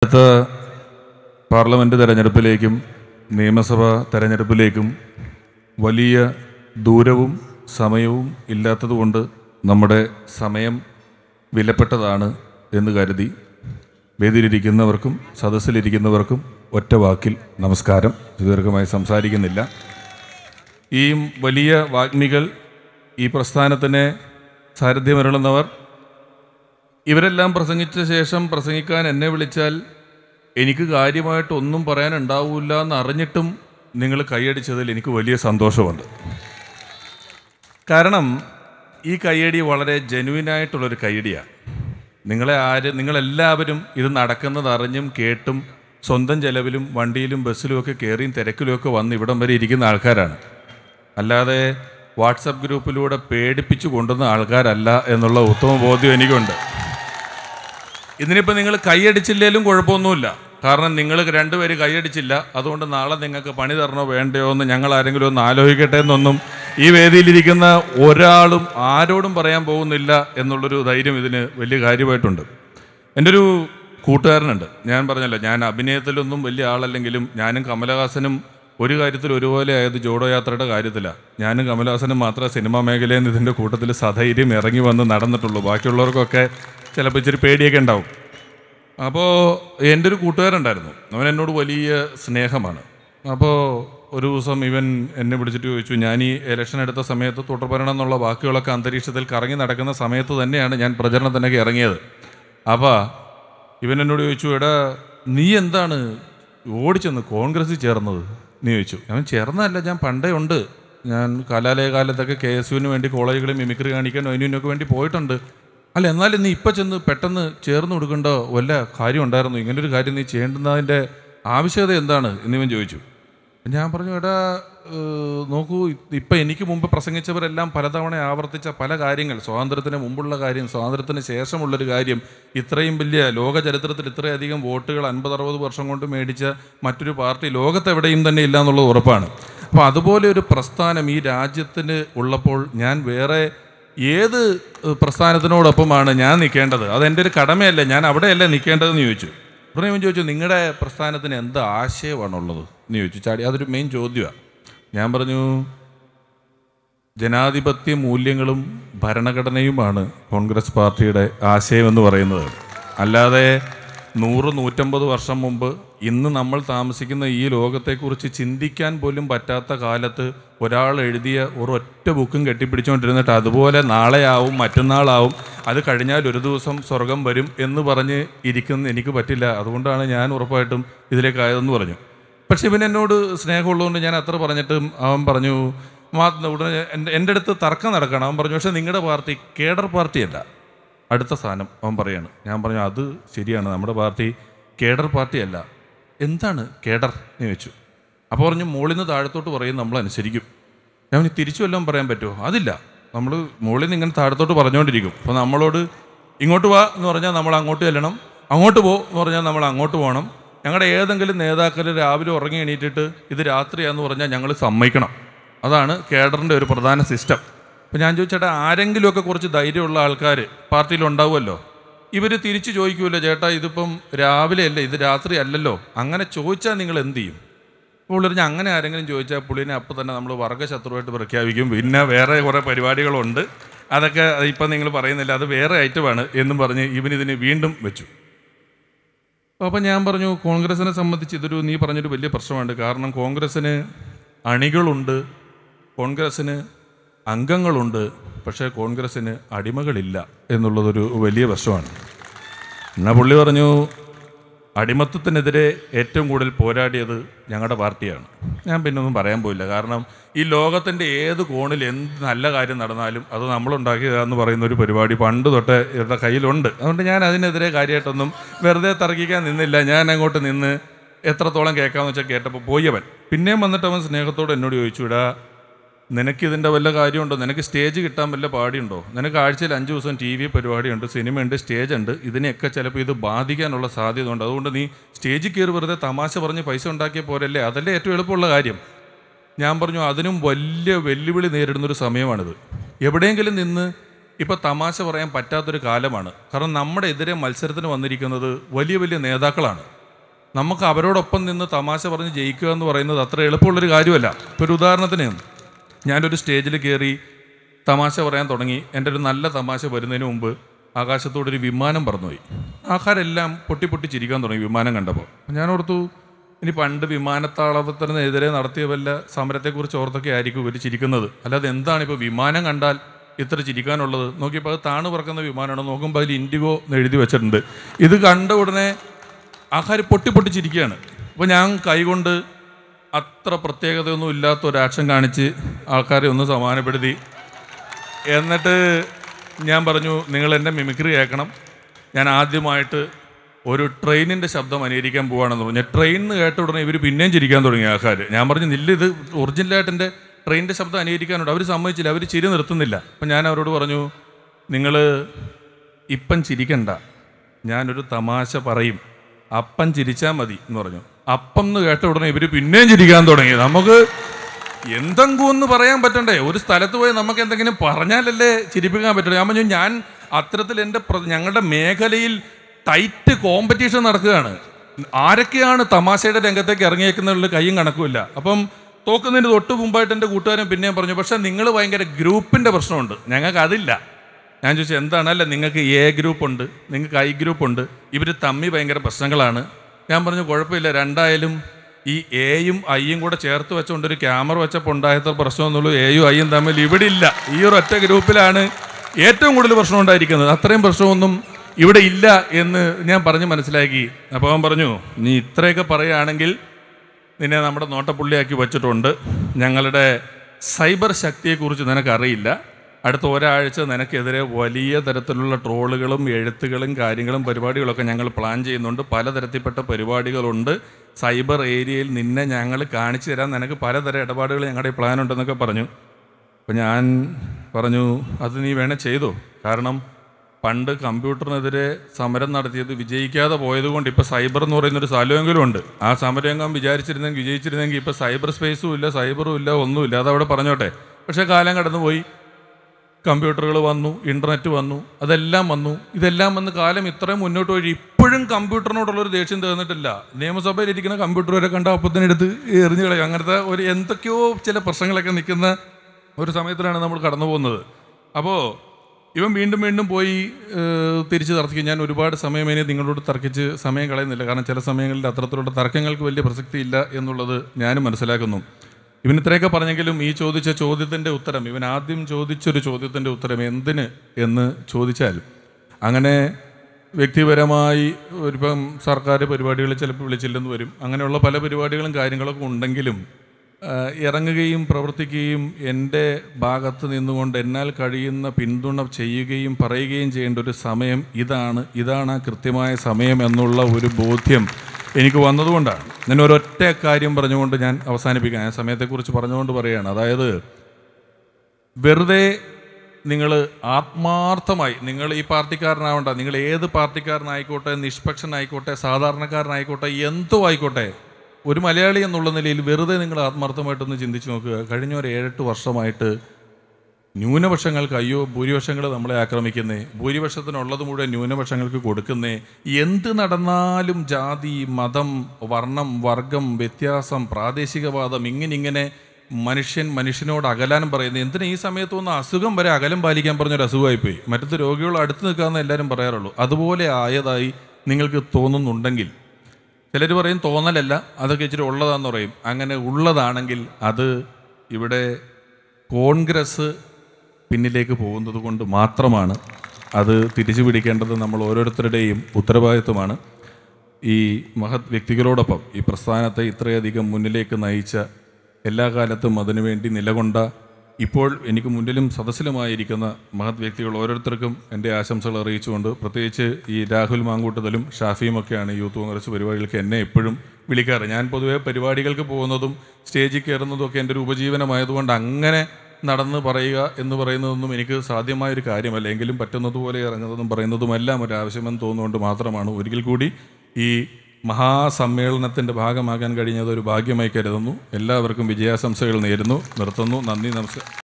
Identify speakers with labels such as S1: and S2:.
S1: അടുത്ത പാർലമെൻറ്റ് തെരഞ്ഞെടുപ്പിലേക്കും നിയമസഭാ തെരഞ്ഞെടുപ്പിലേക്കും വലിയ ദൂരവും സമയവും ഇല്ലാത്തതുകൊണ്ട് നമ്മുടെ സമയം വിലപ്പെട്ടതാണ് എന്ന് കരുതി വേദിയിലിരിക്കുന്നവർക്കും സദസ്സിലിരിക്കുന്നവർക്കും ഒറ്റ വാക്കിൽ നമസ്കാരം ദീർഘമായി സംസാരിക്കുന്നില്ല ഈ വലിയ വാഗ്മികൾ ഈ പ്രസ്ഥാനത്തിന് സാരഥ്യമരുളുന്നവർ ഇവരെല്ലാം പ്രസംഗിച്ച ശേഷം പ്രസംഗിക്കാൻ എന്നെ വിളിച്ചാൽ എനിക്ക് കാര്യമായിട്ട് ഒന്നും പറയാനുണ്ടാവില്ല എന്ന് അറിഞ്ഞിട്ടും നിങ്ങൾ കൈയടിച്ചതിൽ എനിക്ക് വലിയ സന്തോഷമുണ്ട് കാരണം ഈ കയ്യടി വളരെ ജെനുവിനായിട്ടുള്ളൊരു കയ്യടിയാണ് നിങ്ങളെ ആര് നിങ്ങളെല്ലാവരും ഇത് നടക്കുന്നത് അറിഞ്ഞും കേട്ടും സ്വന്തം ചെലവിലും വണ്ടിയിലും ബസ്സിലുമൊക്കെ കയറിയും തിരക്കിലുമൊക്കെ വന്ന് ഇവിടം വരെ ഇരിക്കുന്ന ആൾക്കാരാണ് അല്ലാതെ വാട്സപ്പ് ഗ്രൂപ്പിലൂടെ പേടിപ്പിച്ചു കൊണ്ടുവന്ന ആൾക്കാരല്ല എന്നുള്ള ഉത്തമ ബോധ്യം എനിക്കുണ്ട് ഇതിനിപ്പോൾ നിങ്ങൾ കൈയടിച്ചില്ലേലും കുഴപ്പമൊന്നുമില്ല കാരണം നിങ്ങൾ രണ്ടുപേര് കൈയടിച്ചില്ല അതുകൊണ്ട് നാളെ നിങ്ങൾക്ക് പണി തരണോ വേണ്ടയോ എന്ന് ഞങ്ങൾ ആരെങ്കിലും ഒന്ന് ആലോചിക്കട്ടെ എന്നൊന്നും ഈ വേദിയിലിരിക്കുന്ന ഒരാളും ആരോടും പറയാൻ പോകുന്നില്ല എന്നുള്ളൊരു ധൈര്യം ഇതിന് വലിയ കാര്യമായിട്ടുണ്ട് എൻ്റെ ഒരു കൂട്ടുകാരനുണ്ട് ഞാൻ പറഞ്ഞല്ലോ ഞാൻ അഭിനയത്തിലൊന്നും വലിയ ആളല്ലെങ്കിലും ഞാനും കമലഹാസനും ഒരു കാര്യത്തിൽ ഒരുപോലെ ആയത് ജോഡോ യാത്രയുടെ കാര്യത്തിലാണ് ഞാനും കമലഹാസനും മാത്രമേ സിനിമാ മേഖലയിൽ നിന്ന് ഇതിൻ്റെ കൂട്ടത്തിൽ സധൈര്യം ഇറങ്ങി വന്ന് നടന്നിട്ടുള്ളൂ ബാക്കിയുള്ളവർക്കൊക്കെ ചിലപ്പോൾ ഇച്ചിരി പേടിയൊക്കെ ഉണ്ടാവും അപ്പോൾ എൻ്റെ ഒരു കൂട്ടുകാരുണ്ടായിരുന്നു അവൻ എന്നോട് വലിയ സ്നേഹമാണ് അപ്പോൾ ഒരു ദിവസം ഇവൻ എന്നെ വിളിച്ചിട്ട് ചോദിച്ചു ഞാൻ ഈ ഇലക്ഷൻ എടുത്ത സമയത്ത് തുടർഭരണം എന്നുള്ള വാക്കുകളൊക്കെ അന്തരീക്ഷത്തിൽ കറങ്ങി നടക്കുന്ന സമയത്ത് തന്നെയാണ് ഞാൻ പ്രചരണത്തിനൊക്കെ ഇറങ്ങിയത് അപ്പോൾ ഇവൻ എന്നോട് ചോദിച്ചു എടാ നീ എന്താണ് ഓടിച്ചെന്ന് കോൺഗ്രസ്സിൽ ചേർന്നത് നീ ചോദിച്ചു അവൻ ചേർന്നതല്ല ഞാൻ പണ്ടേ ഉണ്ട് ഞാൻ കലാലയ കാലത്തൊക്കെ കെ എസ് യുവിന് വേണ്ടി കോളേജുകളിൽ മിമിക്രി കാണിക്കാൻ അതിനൊക്കെ വേണ്ടി പോയിട്ടുണ്ട് അല്ല എന്നാലും നീ ഇപ്പം ചെന്ന് പെട്ടെന്ന് ചേർന്ന് കൊടുക്കേണ്ട വല്ല കാര്യം ഉണ്ടായിരുന്നു ഇങ്ങനൊരു കാര്യം നീ ചെയ്യേണ്ടുന്നതിൻ്റെ ആവശ്യകത എന്താണ് എന്നിവൻ ചോദിച്ചു ഞാൻ പറഞ്ഞു എടാ ഏഹ്, നോക്കൂ ഇപ്പം എനിക്ക് മുമ്പ് പ്രസംഗിച്ചവരെല്ലാം പലതവണ ആവർത്തിച്ച പല കാര്യങ്ങൾ സ്വാതന്ത്ര്യത്തിന് മുമ്പുള്ള കാര്യം സ്വാതന്ത്ര്യത്തിന് ശേഷമുള്ളൊരു കാര്യം ഇത്രയും വലിയ ലോക ചരിത്രത്തിൽ ഇത്രയധികം വോട്ടുകൾ അൻപത് അറുപത് വർഷം കൊണ്ട് മേടിച്ച മറ്റൊരു പാർട്ടി ലോകത്തെവിടെയും തന്നെ ഇല്ല എന്നുള്ളത് ഉറപ്പാണ് അപ്പോൾ അതുപോലെ ഒരു പ്രസ്ഥാനം ഈ രാജ്യത്തിന് ഉള്ളപ്പോൾ ഞാൻ വേറെ ഏത് ഏഹ്, പ്രസ്ഥാനത്തിനോടൊപ്പമാണ് ഞാൻ നിൽക്കേണ്ടത് അതെൻ്റെ ഒരു കടമയല്ല ഞാൻ അവിടെയല്ല നിൽക്കേണ്ടതെന്ന് ചോദിച്ചു ഉടനെ ഇവൻ ചോദിച്ചു നിങ്ങളുടെ പ്രസ്ഥാനത്തിന് എന്ത് ആശയമാണുള്ളത് എന്ന് ചോദിച്ചു ചാടി അതൊരു മെയിൻ ചോദ്യമാണ് ഞാൻ പറഞ്ഞു ജനാധിപത്യ മൂല്യങ്ങളും ഭരണഘടനയുമാണ് കോൺഗ്രസ് പാർട്ടിയുടെ ആശയം എന്ന് പറയുന്നത് അല്ലാതെ നൂറ് നൂറ്റമ്പത് വർഷം മുമ്പ് ഇന്ന് നമ്മൾ താമസിക്കുന്ന ഈ ലോകത്തെക്കുറിച്ച് ചിന്തിക്കാൻ പോലും പറ്റാത്ത കാലത്ത് ഒരാൾ എഴുതിയ ഒരൊറ്റ ബുക്കും കെട്ടിപ്പിടിച്ചുകൊണ്ടിരുന്നിട്ട് അതുപോലെ നാളെയാവും മറ്റന്നാളാവും അത് കഴിഞ്ഞാൽ ഒരു ദിവസം സ്വർഗം വരും എന്ന് പറഞ്ഞ് ഇരിക്കുന്ന എനിക്ക് പറ്റില്ല അതുകൊണ്ടാണ് ഞാൻ ഉറപ്പായിട്ടും ഇതിലേക്കായതെന്ന് പറഞ്ഞു പക്ഷെ ഇവൻ എന്നോട് സ്നേഹമുള്ളതുകൊണ്ട് ഞാൻ അത്ര പറഞ്ഞിട്ടും അവൻ പറഞ്ഞു മാ- ഉടനെ എൻ്റെ എൻ്റെ അടുത്ത് തർക്കം നടക്കണം അവൻ പറഞ്ഞു പക്ഷേ നിങ്ങളുടെ പാർട്ടി കേഡർ പാർട്ടിയല്ല അടുത്ത സ്ഥാനം അവൻ പറയാണ് ഞാൻ പറഞ്ഞു അത് ശരിയാണ് നമ്മുടെ പാർട്ടി കേഡർ പാർട്ടിയല്ല എന്താണ് കേഡർ എന്ന് ചോദിച്ചു അപ്പോൾ പറഞ്ഞു മുകളിൽ നിന്ന് താഴത്തോട്ട് പറയും നമ്മൾ അനുസരിക്കും ഞാൻ പറഞ്ഞു, തിരിച്ചു വല്ലതും പറയാൻ പറ്റുമോ അതില്ല നമ്മൾ മുകളിൽ നിന്ന് ഇങ്ങനെ താഴത്തോട്ട് പറഞ്ഞുകൊണ്ടിരിക്കും അപ്പോൾ നമ്മളോട് ഇങ്ങോട്ട് വാ എന്ന് പറഞ്ഞാൽ നമ്മൾ അങ്ങോട്ട് ചെല്ലണം അങ്ങോട്ട് പോ എന്ന് പറഞ്ഞാൽ നമ്മൾ അങ്ങോട്ട് പോകണം ഞങ്ങളുടെ ഏതെങ്കിലും നേതാക്കൾ രാവിലെ ഉറങ്ങി എണീറ്റിട്ട് ഇത് രാത്രിയാന്ന് പറഞ്ഞാൽ ഞങ്ങൾ സമ്മതിക്കണം അതാണ് കേഡറിൻ്റെ ഒരു പ്രധാന സിസ്റ്റം അപ്പോൾ ഞാൻ ചോദിച്ചേട്ടാ ആരെങ്കിലുമൊക്കെ കുറച്ച് ധൈര്യമുള്ള ആൾക്കാർ പാർട്ടിയിൽ ഉണ്ടാവുമല്ലോ ഇവർ തിരിച്ചു ചോദിക്കുമല്ലോ ചേട്ടാ ഇതിപ്പം രാവിലെ അല്ലേ ഇത് രാത്രി അല്ലല്ലോ അങ്ങനെ ചോദിച്ചാൽ നിങ്ങൾ എന്ത് ചെയ്യും അപ്പോൾ പറഞ്ഞാൽ അങ്ങനെ ആരെങ്കിലും ചോദിച്ചാൽ പുള്ളിനെ അപ്പോൾ തന്നെ നമ്മൾ വർഗ്ഗശത്രുവായിട്ട് പ്രഖ്യാപിക്കും പിന്നെ വേറെ കുറേ പരിപാടികളുണ്ട് അതൊക്കെ ഇപ്പം നിങ്ങൾ പറയുന്നില്ല അത് വേറെ ഐറ്റമാണ് എന്നും പറഞ്ഞ് ഇവനിതിനെ വീണ്ടും വെച്ചു അപ്പം ഞാൻ പറഞ്ഞു കോൺഗ്രസിനെ സംബന്ധിച്ച് ഇതൊരു നീ പറഞ്ഞൊരു വലിയ പ്രശ്നമുണ്ട് കാരണം കോൺഗ്രസ്സിന് അണികളുണ്ട് കോൺഗ്രസ്സിന് അംഗങ്ങളുണ്ട് പക്ഷേ കോൺഗ്രസ്സിന് അടിമകളില്ല എന്നുള്ളതൊരു വലിയ പ്രശ്നമാണ് എന്നാൽ പുള്ളി പറഞ്ഞു അടിമത്തത്തിനെതിരെ ഏറ്റവും കൂടുതൽ പോരാടിയത് ഞങ്ങളുടെ പാർട്ടിയാണ് ഞാൻ പിന്നെ ഒന്നും പറയാൻ പോയില്ല കാരണം ഈ ലോകത്തിൻ്റെ ഏത് കോണിൽ എന്ത് നല്ല കാര്യം നടന്നാലും അത് നമ്മളുണ്ടാക്കിയതാന്ന് പറയുന്ന ഒരു പരിപാടി പണ്ട് തൊട്ട് ഇവരുടെ കയ്യിലുണ്ട് അതുകൊണ്ട് ഞാൻ അതിനെതിരെ കാര്യമായിട്ടൊന്നും വെറുതെ തർക്കിക്കാൻ നിന്നില്ല ഞാൻ അങ്ങോട്ട് നിന്ന് എത്രത്തോളം കേൾക്കാമെന്ന് വെച്ചാൽ കേട്ടപ്പോൾ പോയവൻ പിന്നെയും വന്നിട്ട് അവൻ സ്നേഹത്തോട് എന്നോട് ചോദിച്ചു ഇടാ നിനക്കിതിൻ്റെ വല്ല കാര്യമുണ്ടോ നിനക്ക് സ്റ്റേജ് കിട്ടാൻ വല്ല പാടിയുണ്ടോ നിനക്ക് ആഴ്ചയിൽ അഞ്ച് ദിവസം ടി വി പരിപാടിയുണ്ട് സിനിമയുണ്ട് സ്റ്റേജ് ഉണ്ട് ഇതിനെയൊക്കെ ചിലപ്പോൾ ഇത് ബാധിക്കാനുള്ള സാധ്യത ഉണ്ട് അതുകൊണ്ട് നീ സ്റ്റേജിൽ കയറി വെറുതെ തമാശ പറഞ്ഞ് പൈസ ഉണ്ടാക്കിയ പോരല്ലേ അതല്ലേ ഏറ്റവും എളുപ്പമുള്ള കാര്യം ഞാൻ പറഞ്ഞു അതിനും വലിയ വെല്ലുവിളി നേരിടുന്നൊരു സമയമാണിത് എവിടെയെങ്കിലും നിന്ന് ഇപ്പോൾ തമാശ പറയാൻ പറ്റാത്തൊരു കാലമാണ് കാരണം നമ്മുടെ എതിരെ മത്സരത്തിന് വന്നിരിക്കുന്നത് വലിയ വലിയ നേതാക്കളാണ് നമുക്ക് അവരോടൊപ്പം നിന്ന് തമാശ പറഞ്ഞ് ജയിക്കുക എന്ന് പറയുന്നത് അത്ര എളുപ്പമുള്ളൊരു കാര്യമല്ല ഇപ്പോൾ ഒരു ഉദാഹരണത്തിന് ഞാനൊരു സ്റ്റേജിൽ കയറി തമാശ പറയാൻ തുടങ്ങി എൻ്റെ ഒരു നല്ല തമാശ വരുന്നതിന് മുമ്പ് ആകാശത്തോടൊരു വിമാനം പറന്നുപോയി ആൾക്കാരെല്ലാം പൊട്ടി പൊട്ടി ചിരിക്കാൻ തുടങ്ങി വിമാനം കണ്ടപ്പോൾ അപ്പോൾ ഞാൻ ഓർത്തു ഇനി പണ്ട് വിമാനത്താവളത്തിനെതിരെ നടത്തിയ വല്ല സമരത്തെക്കുറിച്ച് ഓർത്തൊക്കെ ആയിരിക്കും ഇവർ ചിരിക്കുന്നത് അല്ലാതെ എന്താണ് ഇപ്പോൾ വിമാനം കണ്ടാൽ ഇത്ര ചിരിക്കാനുള്ളത് നോക്കിയപ്പോൾ അത് താണു പറക്കുന്ന വിമാനമാണ് നോക്കുമ്പോൾ അതിൽ ഇൻഡിഗോ എന്ന് എഴുതി വെച്ചിട്ടുണ്ട് ഇത് കണ്ട ഉടനെ ആൾക്കാർ പൊട്ടി പൊട്ടി ചിരിക്കുകയാണ് അപ്പോൾ ഞാൻ കൈകൊണ്ട് അത്ര പ്രത്യേകതയൊന്നും ഇല്ലാത്ത ഒരു ആക്ഷൻ കാണിച്ച് ആൾക്കാരെ ഒന്ന് സമാനപ്പെടുത്തി എന്നിട്ട് ഞാൻ പറഞ്ഞു നിങ്ങൾ എൻ്റെ മിമിക്രി കേൾക്കണം ഞാൻ ആദ്യമായിട്ട് ഒരു ട്രെയിനിൻ്റെ ശബ്ദം അനുകരിക്കാൻ പോവാണെന്ന് പറഞ്ഞു ട്രെയിൻ എന്ന് കേട്ട ഉടനെ ഇവർ പിന്നെയും ചിരിക്കാൻ തുടങ്ങി ആൾക്കാർ ഞാൻ പറഞ്ഞു നില്ല ഇത് ഒറിജിനലായിട്ട് എൻ്റെ ട്രെയിനിൻ്റെ ശബ്ദം അനുകരിക്കാനുണ്ട് അവർ സമ്മതിച്ചില്ല അവർ ചിരി നിർത്തുന്നില്ല അപ്പം ഞാൻ അവരോട് പറഞ്ഞു നിങ്ങൾ ഇപ്പം ചിരിക്കണ്ട ഞാനൊരു തമാശ പറയും അപ്പം ചിരിച്ചാൽ മതി എന്ന് പറഞ്ഞു അപ്പം എന്ന് കേട്ട ഉടനെ ഇവർ പിന്നെയും ചിരിക്കാൻ തുടങ്ങി നമുക്ക് എന്തെങ്കിലും ഒന്ന് പറയാൻ പറ്റണ്ടേ ഒരു സ്ഥലത്ത് പോയി നമുക്ക് എന്തെങ്കിലും പറഞ്ഞാലല്ലേ ചിരിപ്പിക്കാൻ പറ്റുള്ളൂ ഞാൻ പറഞ്ഞു ഞാൻ അത്തരത്തിൽ എൻ്റെ പ്ര- ഞങ്ങളുടെ മേഖലയിൽ ടൈറ്റ് കോമ്പറ്റീഷൻ നടക്കുകയാണ് ആരൊക്കെയാണ് തമാശയുടെ രംഗത്തേക്ക് ഇറങ്ങിയേക്കുന്നതിൽ കൈയും കണക്കുമില്ല അപ്പം തോക്കുന്നതിന് തൊട്ട് മുമ്പായിട്ട് എൻ്റെ കൂട്ടുകാരൻ പിന്നെയും പറഞ്ഞു പക്ഷേ നിങ്ങൾ ഭയങ്കര ഗ്രൂപ്പിൻ്റെ പ്രശ്നമുണ്ട് ഞങ്ങൾക്ക് അതില്ല ഞാൻ ചോദിച്ചു എന്താണ് അല്ല നിങ്ങൾക്ക് എ ഗ്രൂപ്പ് ഉണ്ട് നിങ്ങൾക്ക് ഐ ഗ്രൂപ്പ് ഉണ്ട് ഇവർ തമ്മി ഭയങ്കര പ്രശ്നങ്ങളാണ് ഞാൻ പറഞ്ഞു കുഴപ്പമില്ല രണ്ടായാലും ഈ എയും ഐയും കൂടെ ചേർത്ത് വെച്ചുകൊണ്ട് ഒരു ക്യാമറ വെച്ചപ്പോൾ ഉണ്ടായത്ര പ്രശ്നമൊന്നുള്ളൂ എയും ഐയും തമ്മിൽ ഇവിടെ ഇല്ല ഈ ഒരു ഒറ്റ ഗ്രൂപ്പിലാണ് ഏറ്റവും കൂടുതൽ പ്രശ്നം ഉണ്ടായിരിക്കുന്നത് അത്രയും പ്രശ്നമൊന്നും ഇവിടെ ഇല്ല എന്ന് ഞാൻ പറഞ്ഞ് മനസ്സിലാക്കി അപ്പോൾ അവൻ പറഞ്ഞു നീ ഇത്രയൊക്കെ പറയുകയാണെങ്കിൽ നിന്നെ നമ്മുടെ നോട്ടപ്പുള്ളിയാക്കി വച്ചിട്ടുണ്ട് ഞങ്ങളുടെ സൈബർ ശക്തിയെക്കുറിച്ച് നിനക്കറിയില്ല അടുത്ത ഒരാഴ്ച നിനക്കെതിരെ വലിയ തരത്തിലുള്ള ട്രോളുകളും എഴുത്തുകളും കാര്യങ്ങളും പരിപാടികളൊക്കെ ഞങ്ങൾ പ്ലാൻ ചെയ്യുന്നുണ്ട് പലതരത്തിൽപ്പെട്ട പരിപാടികളുണ്ട് സൈബർ ഏരിയയിൽ നിന്നെ ഞങ്ങൾ കാണിച്ചു തരാൻ നിനക്ക് പലതരം ഇടപാടുകൾ ഞങ്ങളുടെ പ്ലാൻ ഉണ്ടെന്നൊക്കെ പറഞ്ഞു അപ്പം ഞാൻ പറഞ്ഞു അത് നീ വേണേ ചെയ്തു കാരണം പണ്ട് കമ്പ്യൂട്ടറിനെതിരെ സമരം നടത്തിയത് വിജയിക്കാതെ പോയതുകൊണ്ട് ഇപ്പോൾ സൈബർ എന്ന് പറയുന്ന ഒരു സ്ഥലമെങ്കിലും ഉണ്ട് ആ സമരംഗം വിചാരിച്ചിരുന്നെങ്കിൽ വിജയിച്ചിരുന്നെങ്കിൽ ഇപ്പോൾ സൈബർ സ്പേസും ഇല്ല സൈബറും ഇല്ല ഒന്നുമില്ല അതവിടെ പറഞ്ഞോട്ടെ പക്ഷേ കാലം കടന്നുപോയി കമ്പ്യൂട്ടറുകൾ വന്നു ഇൻ്റർനെറ്റ് വന്നു അതെല്ലാം വന്നു ഇതെല്ലാം വന്ന് കാലം ഇത്രയും മുന്നോട്ട് പോയി ഇപ്പോഴും കമ്പ്യൂട്ടറിനോടുള്ളൊരു ദേഷ്യം തീർന്നിട്ടില്ല നിയമസഭയിൽ ഇരിക്കുന്ന കമ്പ്യൂട്ടർ വരെ കണ്ട അപ്പത്തിനെടുത്ത് എറിഞ്ഞു കളയും അങ്ങനത്തെ ഒരു എന്തൊക്കെയോ ചില പ്രശ്നങ്ങളൊക്കെ നിൽക്കുന്ന ഒരു സമയത്തിലാണ് നമ്മൾ കടന്നു പോകുന്നത് അപ്പോൾ ഇവൻ വീണ്ടും വീണ്ടും പോയി ഏഹ്, തിരിച്ച് തർക്കിക്കും ഞാൻ ഒരുപാട് സമയം ഇനി നിങ്ങളോട് തർക്കിച്ച് സമയം കളയുന്നില്ല കാരണം ചില സമയങ്ങളിൽ അത്തരത്തിലുള്ള തർക്കങ്ങൾക്ക് വലിയ പ്രസക്തിയില്ല എന്നുള്ളത് ഞാനും മനസ്സിലാക്കുന്നു ഇവൻ ഇത്രയൊക്കെ പറഞ്ഞെങ്കിലും ഈ ചോദിച്ച ചോദ്യത്തിൻ്റെ ഉത്തരം ഇവൻ ആദ്യം ചോദിച്ചൊരു ചോദ്യത്തിൻ്റെ ഉത്തരം എന്തിന് എന്ന് ചോദിച്ചാൽ അങ്ങനെ വ്യക്തിപരമായി ഒരിപ്പം സർക്കാർ പരിപാടികൾ ചിലപ്പോൾ വിളിച്ചില്ലെന്ന് വരും അങ്ങനെയുള്ള പല പരിപാടികളും കാര്യങ്ങളൊക്കെ ഉണ്ടെങ്കിലും ആ, ഇറങ്ങുകയും പ്രവർത്തിക്കുകയും എൻ്റെ ഭാഗത്ത് നിന്നുകൊണ്ട് എന്നാൽ കഴിയുന്ന പിന്തുണ ചെയ്യുകയും പറയുകയും ചെയ്യേണ്ട ഒരു സമയം ഇതാണ് ഇതാണ് ആ കൃത്യമായ സമയം എന്നുള്ള ഒരു ബോധ്യം എനിക്ക് വന്നതുകൊണ്ടാണ് ഞാൻ ഒരൊറ്റ കാര്യം പറഞ്ഞുകൊണ്ട് ഞാൻ അവസാനിപ്പിക്കാം ഞാൻ സമയത്തെക്കുറിച്ച് പറഞ്ഞുകൊണ്ട് പറയുകയാണ് അതായത് വെറുതെ നിങ്ങൾ ആത്മാർത്ഥമായി നിങ്ങൾ ഈ പാർട്ടിക്കാരനാവണ്ട നിങ്ങൾ ഏത് പാർട്ടിക്കാരനായിക്കോട്ടെ നിഷ്പക്ഷനായിക്കോട്ടെ സാധാരണക്കാരനായിക്കോട്ടെ എന്തോ ആയിക്കോട്ടെ ഒരു മലയാളി എന്നുള്ള നിലയിൽ വെറുതെ നിങ്ങൾ ആത്മാർത്ഥമായിട്ടൊന്ന് ചിന്തിച്ച് നോക്കുക കഴിഞ്ഞ ഒരു ഏഴെട്ട് വർഷമായിട്ട് ന്യൂനപക്ഷങ്ങൾക്ക് അയ്യോ ഭൂരിപക്ഷങ്ങൾ നമ്മളെ ആക്രമിക്കുന്നേ ഭൂരിപക്ഷത്തിനുള്ളത് മുഴുവൻ ന്യൂനപക്ഷങ്ങൾക്ക് കൊടുക്കുന്നേ എന്ത് നടന്നാലും ജാതി മതം വർണ്ണം വർഗം വ്യത്യാസം പ്രാദേശികവാദം ഇങ്ങനെ മനുഷ്യൻ മനുഷ്യനോട് അകലാനും പറയുന്നത് എന്തിനാ ഈ സമയത്ത് ഒന്ന് അസുഖം വരെ അകലം പാലിക്കാൻ പറഞ്ഞൊരു അസുഖമായിപ്പോയി മറ്റത് രോഗികൾ അടുത്ത് നിൽക്കാമെന്ന് എല്ലാവരും പറയാറുള്ളൂ അതുപോലെ ആയതായി നിങ്ങൾക്ക് തോന്നുന്നുണ്ടെങ്കിൽ ചിലർ പറയും തോന്നലല്ല അതൊക്കെ ഇച്ചിരി ഉള്ളതാന്ന് പറയും അങ്ങനെ ഉള്ളതാണെങ്കിൽ അത് ഇവിടെ കോൺഗ്രസ് പിന്നിലേക്ക് പോകുന്നത് കൊണ്ട് മാത്രമാണ് അത് തിരിച്ചു പിടിക്കേണ്ടത് നമ്മൾ ഓരോരുത്തരുടെയും ഉത്തരവാദിത്വമാണ് ഈ മഹത് വ്യക്തികളോടൊപ്പം ഈ പ്രസ്ഥാനത്തെ ഇത്രയധികം മുന്നിലേക്ക് നയിച്ച എല്ലാ കാലത്തും അതിനുവേണ്ടി നിലകൊണ്ട ഇപ്പോൾ എനിക്ക് മുന്നിലും സദസ്സിലുമായിരിക്കുന്ന മഹത് വ്യക്തികൾ ഓരോരുത്തർക്കും എൻ്റെ ആശംസകൾ അറിയിച്ചുകൊണ്ട് പ്രത്യേകിച്ച് ഈ രാഹുൽ മാങ്കൂട്ടതലും ഷാഫിയും ഒക്കെയാണ് യൂത്ത് കോൺഗ്രസ് പരിപാടികൾക്ക് എന്നെ എപ്പോഴും വിളിക്കാറ് ഞാൻ പൊതുവെ പരിപാടികൾക്ക് പോകുന്നതും സ്റ്റേജിൽ കയറുന്നതും ഒക്കെ എൻ്റെ ഒരു ഉപജീവനമായതുകൊണ്ട് അങ്ങനെ നടന്ന് പറയുക എന്ന് പറയുന്നതൊന്നും എനിക്ക് സാധ്യമായ ഒരു കാര്യമല്ല എങ്കിലും പറ്റുന്നതുപോലെ ഇറങ്ങുന്നതും പറയുന്നതുമെല്ലാം ഒരു ആവശ്യമെന്ന് തോന്നുകൊണ്ട് മാത്രമാണ് ഒരിക്കൽ കൂടി ഈ മഹാസമ്മേളനത്തിൻ്റെ ഭാഗമാകാൻ കഴിഞ്ഞത് ഒരു ഭാഗ്യമായി കരുതുന്നു എല്ലാവർക്കും വിജയാശംസകൾ നേരുന്നു നിർത്തുന്നു നന്ദി നമസ്കാരം